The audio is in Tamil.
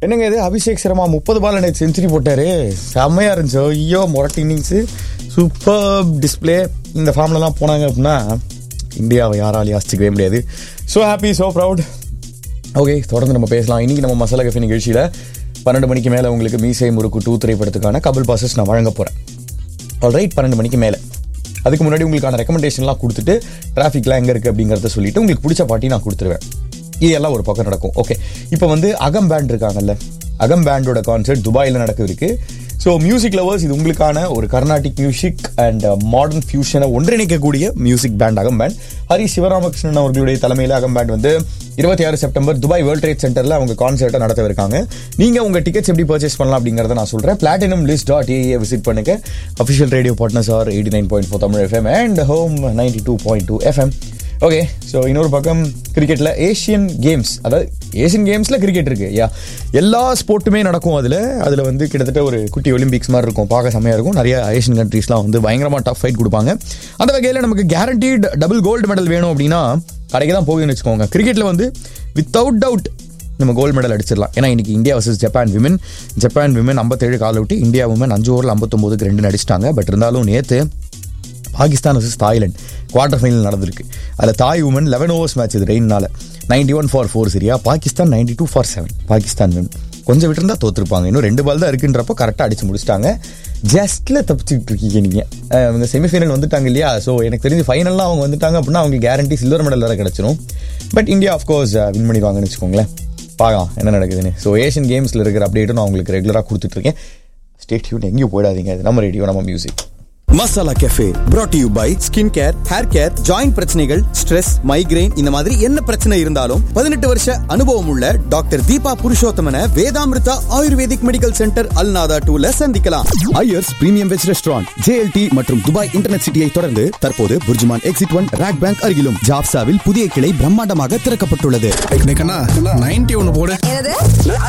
என்னங்க இது அபிஷேக் சர்மா முப்பது பால் நேற்று செஞ்சுரி போட்டாரு செம்மையா இருந்துச்சு ஐயோ மொரட்டு இன்னிங்ஸ் சூப்பர் டிஸ்பிளே இந்த ஃபார்ம்லலாம் போனாங்க அப்படின்னா இந்தியாவை யாராலையும் அசிக்கவே முடியாது so happy so proud okay தொடர்ந்து நம்ம பேசலாம் இன்னைக்கு நம்ம மசாலா கஃபே நிகழ்ச்சியில் பன்னெண்டு மணிக்கு மேலே உங்களுக்கு மீசை முறுக்கு டூ திரைப்படத்துக்கான கபில் பாசஸ் நான் வழங்க போகிறேன் ஆல்ரைட் பன்னெண்டு மணிக்கு மேலே அதுக்கு முன்னாடி உங்களுக்கான ரெக்கமெண்டேஷன்லாம் கொடுத்துட்டு டிராஃபிக்லாம் எங்கே இருக்குது அப்படிங்கிறத சொல்லிட்டு உங்களுக்கு பிடிச்ச பாட்டி நான் கொடுத்துருவேன் இதெல்லாம் ஒரு பக்கம் நடக்கும் ஓகே இப்போ வந்து அகம் பேண்ட் இருக்காங்கல்ல அகம் பேண்டோட கான்சர்ட் துபாயில் நடக்க இருக்கு ஸோ மியூசிக் லவர்ஸ் இது உங்களுக்கான ஒரு கர்நாடிக் மியூசிக் அண்ட் மாடர்ன் ஃபியூஷனை ஒன்றிணைக்கக்கூடிய music band Agam band Hari Sivaramakrishnan அவர்களுடைய தலைமையில் அகம் பேண்ட் வந்து இருபத்தி ஆறு செப்டம்பர் துபாய் வேர்ல்ட் ட்ரேட் சென்டரில் அவங்க கான்சர்ட்டை நடத்தவிருக்காங்க நீங்கள் உங்கள் டிக்கெட்ஸ் எப்படி பர்ச்சேஸ் பண்ணலாம் அப்படிங்கிறத நான் சொல்கிறேன் platinum list dot AE visit பண்ணுங்க official radio partners R eighty nine point four Tamil FM and home ninety two point two FM okay so இன்னொரு பக்கம் கிரிக்கெட்டில் ஏஷியன் கேம்ஸ் அதாவது ஏஷியன் கேம்ஸில் கிரிக்கெட் இருக்கு யா எல்லா ஸ்போர்ட்டுமே நடக்கும் அதில் அதில் வந்து கிட்டத்தட்ட ஒரு குட்டி ஒலிம்பிக்ஸ் மாதிரி இருக்கும் பார்க்க செம்மையாக இருக்கும் நிறைய ஏஷியன் கண்ட்ரீஸ்லாம் வந்து பயங்கரமாக டஃப் ஃபைட் கொடுப்பாங்க அந்த வகையில் நமக்கு கேரண்டீட் டபுள் கோல்டு மெடல் வேணும் அப்படின்னா கடைக்கு தான் போகுதுன்னு வச்சுக்கோங்க கிரிக்கெட்டில் வந்து வித்தவுட் டவுட் நம்ம கோல்டு மெடல் அடிச்சிடலாம் ஏன்னா இன்னைக்கு India versus Japan women Japan women ஐம்பத்தேழு கால் அவுட்டு இந்தியா விமன் அஞ்சு ஓவரில் ஐம்பத்தொம்போதுக்கு ரெண்டு அடிச்சிட்டாங்க பட் இருந்தாலும் நேற்று Pakistan versus Thailand quarter final நடந்திருக்கு அதில் Thai woman eleven overs match இது ரெயின்னால நைன்டி ஒன் ஃபார் ஃபோர் சரியா Pakistan ninety two for seven Pakistan win கொஞ்சம் விட்டுருந்தா தோத்துருப்பாங்க இன்னும் ரெண்டு பால் தான் இருக்குன்றப்போ கரெக்டாக அடிச்சு முடிச்சிட்டாங்க ஜஸ்ட்ல தப்பிச்சுட்டு இருக்கீங்க நீங்க அஹ் அவங்க செமிஃபைனல் வந்துட்டாங்க இல்லையா ஸோ எனக்கு தெரிஞ்சு ஃபைனல்லாம் அவங்க வந்துட்டாங்க அப்படின்னா அவங்களுக்கு கேரண்டி சில்வர் மெடல் வேற கிடைச்சிரும் பட் இந்தியா ஆஃப்கோர்ஸ் வின் பண்ணிடுவாங்கன்னு வச்சுக்கோங்களேன் பார்க்கலாம் என்ன நடக்குதுன்னு ஸோ ஏஷியன் கேம்ஸில் இருக்கிற அப்டேட்டும் நான் உங்களுக்கு ரெகுலராக கொடுத்துட்டு இருக்கேன் ஸ்டேட்யூன் எங்கேயும் போயிடாதீங்க இது நம்ம ரேடியோ நம்ம music masala cafe brought to you by skin care hair care joint பிரச்சனைகள் ஸ்ட்ரெஸ் மைக்ரைன் இந்த மாதிரி என்ன பிரச்சனை இருந்தாலும் பதினெட்டு வருஷ அனுபவம் உள்ள டாக்டர் தீபா புருஷோத்தமன Vedamrutha Ayurvedic medical centre Al Nahda டூல சந்திக்கலாம் Iyers premium veg restaurant JLT மற்றும் துபாய் இன்டர்நெட் சிட்டியை தொடர்ந்து தற்போது Burjuman exit one RAK bank அருகிலும் ஜாப்சாவில் புதிய கிளை பிரம்மாண்டமாக திறக்கப்பட்டுள்ளது நைன்டி ஒன்னு போடு என்னது